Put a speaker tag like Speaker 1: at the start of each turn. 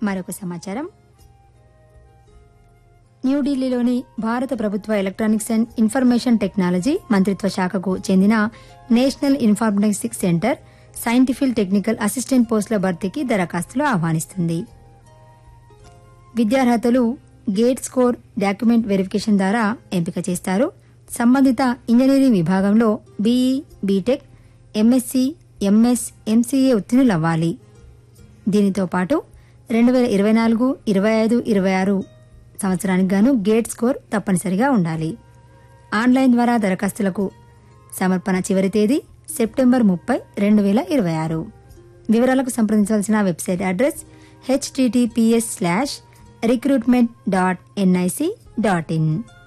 Speaker 1: మరొక సమాచారం న్యూఢిల్లీలోని భారత ప్రభుత్వ ఎలక్ట్రానిక్స్ అండ్ ఇన్ఫర్మేషన్ టెక్నాలజీ మంత్రిత్వ శాఖకు చెందిన national informatics centre scientific technical assistant పోస్టుల భర్తీకి దరఖాస్తులు ఆహ్వానిస్తుంది విద్యార్హతలు గేట్ స్కోర్ డాక్యుమెంట్ వెరిఫికేషన్ ద్వారా ఎంపిక చేస్తారు సంబంధిత ఇంజనీరింగ్ విభాగంలో BE BTech MSc MS MCA ఉత్తీర్ణులవ్వాలి దీనితో పాటు రెండు వేల ఇరవై నాలుగు ఇరవై ఐదు ఇరవై ఆరు సంవత్సరానికి గాను గేట్ స్కోర్ తప్పనిసరిగా ఉండాలి ఆన్లైన్ ద్వారా దరఖాస్తులకు సమర్పణ చివరి తేదీ సెప్టెంబర్ ముప్పై రెండు వేల ఇరవై ఆరు వివరాలకు సంప్రదించవలసిన website address HTTPS slash recruitment dot NIC dot in